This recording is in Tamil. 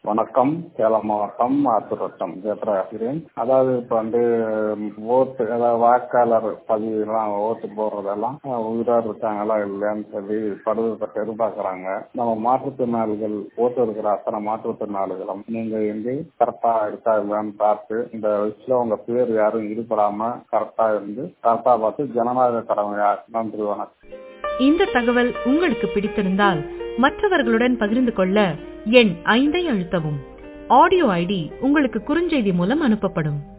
வணக்கம் சேலம் மாவட்டம் ஆத்தூர் வட்டம் ஜெயபிரகாசிரன் அதாவது இப்போ வந்து ஓட்டு அதாவது வாக்காளர் பதிவுலாம் ஓட்டு போடுறதெல்லாம் உயிரோடு இருக்காங்களா இல்லையான்னு சொல்லி படுவதற்கு எதிர்பார்க்குறாங்க நம்ம மாற்றுத்திறனாளிகள் ஓட்டு இருக்கிற அத்தனை மாற்றுத்திறனாளிகளும் நீங்க வந்து கரெக்டா இருக்கா இல்லையான்னு பார்த்து இந்த விஷயம் உங்க பேர் யாரும் ஈடுபடாம கரெக்டா இருந்து கரெக்டா பார்த்து ஜனநாயக கடமையா நன்றி வணக்கம் இந்த தகவல் உங்களுக்கு பிடித்திருந்தால் மற்றவர்களுடன் பகிர்ந்து கொள்ள எண் ஐந்தை அழுத்தவும் ஆடியோ ஐடி உங்களுக்கு குறுஞ்செய்தி மூலம் அனுப்பப்படும்